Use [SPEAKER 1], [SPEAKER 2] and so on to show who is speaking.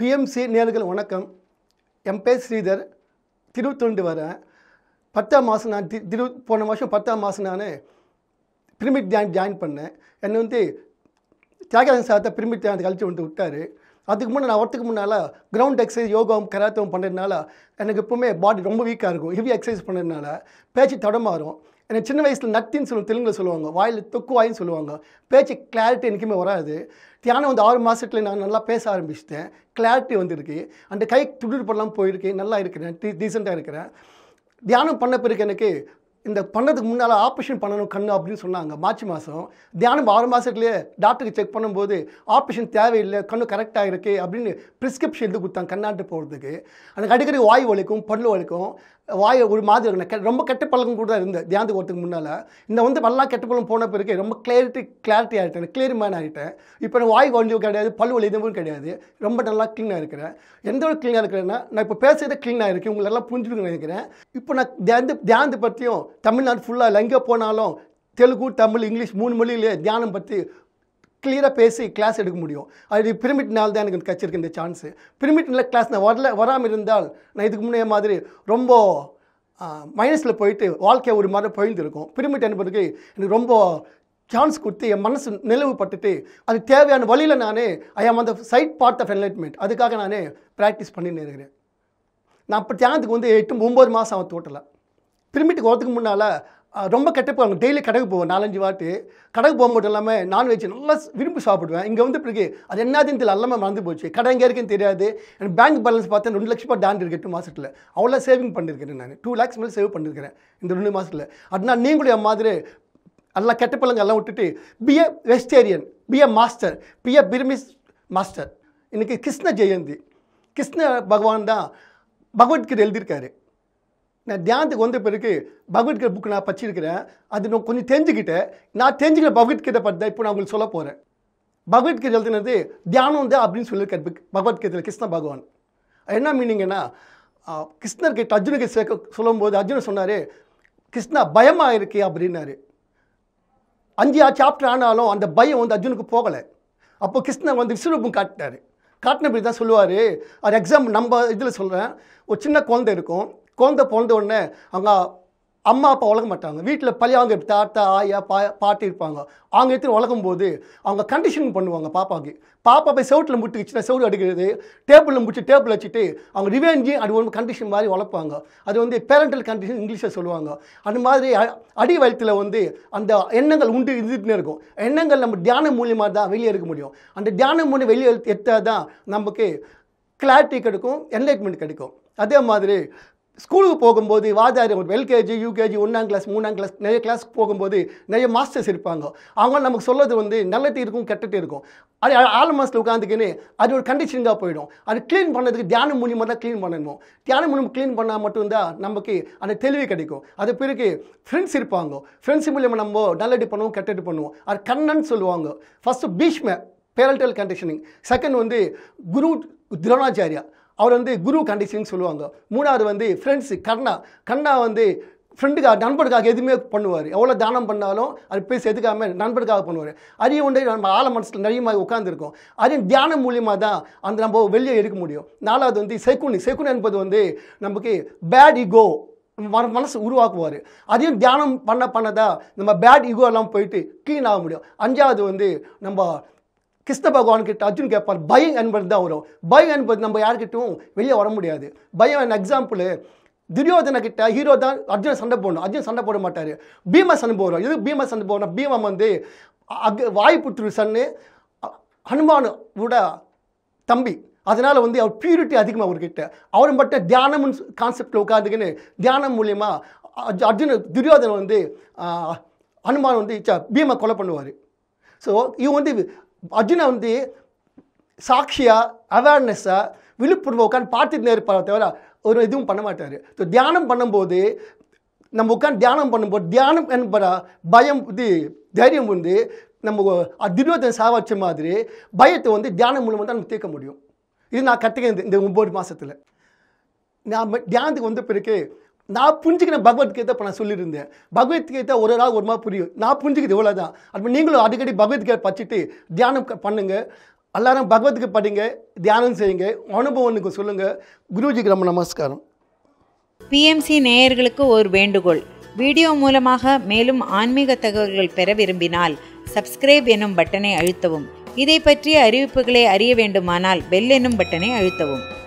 [SPEAKER 1] BMC நேர்கள் வணக்கம் என் பேர் ஸ்ரீதர் திருவத்தொண்டு வரேன் பத்தாம் மாதம் நான் தி- திரு போன வருஷம் பத்தாம் மாதம் நான் பிரிமிட் ஜாயின் ஜாயின் பண்ணேன் என்னை வந்து தியாகராஜன் சார்த்த பிரிமிட் ஜாயின் கழிச்சு வந்து விட்டார் அதுக்கு முன்னே நான் வரத்துக்கு முன்னால் கிரவுண்ட் எக்ஸசைஸ் யோகாவும் கராத்தவும் பண்ணுறதுனால எனக்கு எப்பவுமே பாடி ரொம்ப வீக்காக இருக்கும் ஹெவி எக்ஸசைஸ் பண்ணுறதுனால பேச்சு தடமாறும் எனக்கு சின்ன வயசில் நத்தின்னு சொல்லுவோம் தெலுங்குல சொல்லுவாங்க வாயில் தொக்கு வாயின்னு சொல்லுவாங்க பேச்சு கிளாரிட்டி எனக்குமே வராது தியானம் வந்து ஆறு மாதத்துல நான் நல்லா பேச ஆரம்பிச்சிட்டேன் கிளாரிட்டி வந்திருக்கு அந்த கை துடுர் பண்ணலாம் போயிருக்கு நல்லா இருக்கிறேன் டீசெண்டாக இருக்கிறேன் தியானம் பண்ண பிறகு எனக்கு இந்த பண்ணதுக்கு முன்னால் ஆப்ரேஷன் பண்ணணும் கண்ணு அப்படின்னு சொன்னாங்க மார்ச் மாதம் தியானம் ஆறு மாதத்துலேயே டாக்டருக்கு செக் பண்ணும்போது ஆப்ரேஷன் தேவையில்லை கண்ணு கரெக்டாக இருக்குது அப்படின்னு ப்ரிஸ்கிரிப்ஷன் எழுதி கொடுத்தாங்க கண்ணாட்டு போகிறதுக்கு எனக்கு அடிக்கடி வாய் வலிக்கும் பல்லு வலிக்கும் வாய் ஒரு மாதிரி இருக்கும். நான் கெ- ரொம்ப கெட்ட பழக்கம் கூட தான் இருந்தேன் தியானத்துக்கு வரதுக்கு முன்னால் இந்த வந்து நல்லா கெட்ட பழக்கம் போன பிறகு ரொம்ப கிளாரிட்டி கிளாரிட்டி ஆகிட்டேன் கிளியர் மேன் ஆகிட்டேன் இப்போ எனக்கு வாய் கொஞ்சம் கிடையாது பல்லு வலி எதுவும் கிடையாது ரொம்ப நல்லா க்ளீனாக இருக்கிறேன் எந்த ஒரு க்ளீனாக இருக்கிறேன்னா நான் இப்போ பேசுறதே க்ளீனாக இருக்குது உங்களை எல்லாம் புரிஞ்சுக்கணும்னு நினைக்கிறேன் இப்போ நான் தியானத்து தியானத்தை பற்றியும் தமிழ்நாடு ஃபுல்லாக எங்கே போனாலும் தெலுங்கு தமிழ் இங்கிலீஷ் மூணு மொழியிலே தியானம் பற்றி கிளியராக பேசி கிளாஸ் எடுக்க முடியும் அது பிரமிட்னால தான் எனக்கு கிடச்சிருக்கு இந்த சான்ஸு பிரமிட்ல கிளாஸ் நான் வரல வராமல் இருந்தால் நான் இதுக்கு முன்னே மாதிரி ரொம்ப மைனஸில் போயிட்டு வாழ்க்கை ஒரு மாதிரி போயிருந்திருக்கும் பிரமிட் என்பதுக்கு எனக்கு ரொம்ப சான்ஸ் கொடுத்து என் மனசு நிலவுப்பட்டுட்டு அது தேவையான வழியில் நான் ஐ ஆம் அந்த சைட் பார்ட் ஆஃப் என்லைட்மெண்ட் அதுக்காக நான் ப்ராக்டிஸ் பண்ணின்னு இருக்கிறேன் நான் இப்போ தியானத்துக்கு வந்து எட்டு ஒம்பது மாதம் ஆகும் டோட்டலாக பிரமிட்டுக்கு வரதுக்கு முன்னால் ரொம்ப கெட்ட போவாங்க டெய்லி கடைக்கு போவேன் நாலஞ்சு வாட்டு கடைக்கு போக மட்டும் இல்லாமல் நான்வெஜ் நல்லா ஸ்- விரும்பி சாப்பிடுவேன் இங்கே வந்து பிறகு அது என்னதுன்னு தெரியல எல்லாமே மறந்து போச்சு கடை எங்கே இருக்குன்னு தெரியாது எனக்கு பேங்க் பேலன்ஸ் பார்த்தா ரெண்டு லட்ச ரூபாய் தாண்டி இருக்கு எட்டு மாதத்தில் அவ்வளோ சேவிங் பண்ணியிருக்கிறேன் நான் டூ லேக்ஸ் மேலே சேவ் பண்ணியிருக்கிறேன் இந்த ரெண்டு மாதத்தில் அதனால் நீங்களும் என் மாதிரி எல்லாம் கெட்ட பழங்க எல்லாம் விட்டுட்டு be a vegetarian be a master be a premise master இன்னைக்கு கிருஷ்ண ஜெயந்தி கிருஷ்ண பகவான் தான் பகவத்கீதை எழுதியிருக்காரு நான் தியானத்துக்கு வந்த பிறகு பகவத்கீதை புக் நான் படிச்சிருக்கிறேன் அது நான் கொஞ்சம் தெரிஞ்சுக்கிட்டேன் நான் தெரிஞ்சுக்கிற பகவத்கீதை பற்றி தான் இப்போ நான் உங்களுக்கு சொல்ல போகிறேன் பகவத்கீதை எழுதினது தியானம் தான் அப்படின்னு சொல்லியிருக்காரு பக்- பகவத்கீதையில் கிருஷ்ண பகவான் என்ன மீனிங்கன்னா கிருஷ்ணர் கிட்ட அர்ஜுனுக்கு சேர்க்க சொல்லும்போது அர்ஜுனன் சொன்னார் கிருஷ்ணா பயமாக இருக்கே அப்படின்னாரு அஞ்சு சாப்டர் ஆனாலும் அந்த பயம் வந்து அர்ஜுனுக்கு போகலை அப்போ கிருஷ்ணன் வந்து விஸ்வரூபம் காட்டினாரு காட்டினபடி தான் சொல்லுவார் அது எக்ஸாம் நம்ம இதில் சொல்கிறேன் ஒரு சின்ன குழந்தை இருக்கும் குழந்தை பிறந்த உடனே அவங்க அம்மா அப்பா வளர்க்க மாட்டாங்க வீட்டில் பழைய அவங்க தாத்தா ஆயா பா பாட்டி இருப்பாங்க அவங்க எடுத்து வளர்க்கும் போது அவங்க கண்டிஷன் பண்ணுவாங்க பாப்பாக்கு பாப்பா போய் செவுட்டில் முட்டுக்குச்சுன்னா செவுடு அடிக்கிறது டேபிளில் முடிச்சு டேபிள் வச்சுட்டு அவங்க ரிவெஞ்சி அது ஒரு கண்டிஷன் மாதிரி வளர்ப்பாங்க அது வந்து பேரண்டல் கண்டிஷன் இங்கிலீஷில் சொல்லுவாங்க அந்த மாதிரி அ- அடி வயிற்றில் வந்து அந்த எண்ணங்கள் உண்டு இருந்துகிட்டே இருக்கும் எண்ணங்கள் நம்ம தியானம் மூலியமாக தான் வெளியே எடுக்க முடியும் அந்த தியானம் மூலியம் வெளியே எடுத்தால் தான் நமக்கு கிளாரிட்டி கிடைக்கும் என்லைட்மெண்ட் கிடைக்கும் அதே மாதிரி ஸ்கூலுக்கு போகும்போது வாதாரி ஒரு எல்கேஜி யூகேஜி ஒன்றாம் கிளாஸ் மூணாம் கிளாஸ் நிறைய கிளாஸ் போகும்போது நிறைய மாஸ்டர்ஸ் இருப்பாங்க அவங்க நமக்கு சொல்றது வந்து நல்லது இருக்கும் கெட்டது இருக்கும் அது ஆழ மாதத்தில் உட்காந்துக்கின்னு அது ஒரு கண்டிஷனிங்காக போயிடும் அது க்ளீன் பண்ணதுக்கு தியானம் மூலியமாக தான் க்ளீன் பண்ணணும் தியானம் மூலியம் க்ளீன் பண்ணால் மட்டும்தான் நமக்கு அந்த தெளிவு கிடைக்கும் அது பிறகு ஃப்ரெண்ட்ஸ் இருப்பாங்க ஃப்ரெண்ட்ஸ் மூலியமாக நம்ம நல்லது பண்ணுவோம் கெட்டது பண்ணுவோம் அது கண்ணன் சொல்லுவாங்க first Bhishma parental conditioning second வந்து குரு துரோணாச்சாரியா அவர் வந்து குரு கண்டிஷனிங் சொல்லுவாங்க மூணாவது வந்து ஃப்ரெண்ட்ஸு கர்ணா கர்ணா வந்து ஃப்ரெண்டுக்காக நண்பருக்காக எதுவுமே பண்ணுவார் எவ்வளோ தானம் பண்ணாலும் அது பேசி எதுக்காம நண்பருக்காக பண்ணுவார் அதையும் வந்து நம்ம ஆழ மனசில் நிறைய உட்காந்துருக்கோம் அதையும் தியானம் மூலியமாக தான் அந்த நம்ம வெளியே எடுக்க முடியும் நாலாவது வந்து சைக்குனி சைக்குனி என்பது வந்து நமக்கு பேட் ஈகோ மன மனசு உருவாக்குவார் அதையும் தியானம் பண்ண பண்ணதா நம்ம பேட் ஈகோ எல்லாம் போயிட்டு க்ளீன் ஆக முடியும் அஞ்சாவது வந்து நம்ம கிருஷ்ண பகவான் கிட்ட அர்ஜுன் கேட்பார் பயம் என்பது தான் வரும் பயம் என்பது நம்ம யார்கிட்டயும் வெளியே வர முடியாது பயம் எக்ஸாம்பிள் துரியோதன கிட்ட ஹீரோ தான் அர்ஜுன் சண்டை போடணும் அர்ஜுன் சண்டை போட மாட்டார் பீமா சண்டை போடுறோம் இது பீமா சண்டை போடணும் பீமம் வந்து அக் வாய்ப்புற்று சன்னு அ- ஹனுமான் விட தம்பி அதனால வந்து அவர் பியூரிட்டி அதிகமாக அவர்கிட்ட அவர் மட்டும் தியானம் கான்செப்டில் உட்காந்துக்கின்னு தியானம் மூலியமா அர்ஜு- அர்ஜுன துரியோதனன் வந்து ஆ, ஹனுமான் வந்து ச்ச, பீமை கொலை பண்ணுவார் ஸோ இவன் வந்து அர்ஜுனா வந்து சாட்சியாக அவேர்னஸாக விழிப்புணர்வு உட்காந்து பார்த்துட்டு இருப்பார் தவிர ஒரு இதுவும் பண்ண மாட்டார் ஸோ தியானம் பண்ணும்போது நம்ம உட்காந்து தியானம் பண்ணும்போது தியானம் என்பதா பயம் இது தைரியம் வந்து நம்ம துரியோதனை சாவச்ச மாதிரி பயத்தை வந்து தியானம் மூலமாக தான் நம்ம தீர்க்க முடியும் இது நான் கற்றுக்க இந்த ஒம்பது மாதத்தில் நான் ம- தியானத்துக்கு வந்த பிறகு நான் புரிஞ்சுக்கிற பகவத்கீதை இப்போ நான் சொல்லியிருந்தேன் பகவத்கீதை ஒரு நாள் ஒரு மாதிரி புரியும் நான் புரிஞ்சுக்கிறது இவ்வளோ தான் அது நீங்களும் அடிக்கடி பகவத்கீதை படிச்சுட்டு தியானம் க- பண்ணுங்க எல்லாரும் பகவத்துக்கு படிங்க தியானம் செய்யுங்க அனுபவம் எனக்கு சொல்லுங்கள் குருஜிக்கு ரொம்ப நமஸ்காரம்
[SPEAKER 2] பிஎம்சி நேயர்களுக்கு ஒரு வேண்டுகோள் வீடியோ மூலமாக மேலும் ஆன்மீக தகவல்கள் பெற விரும்பினால் சப்ஸ்கிரைப் எனும் பட்டனை அழுத்தவும் இதை பற்றிய அறிவிப்புகளை அறிய வேண்டுமானால் பெல் எனும் பட்டனை அழுத்தவும்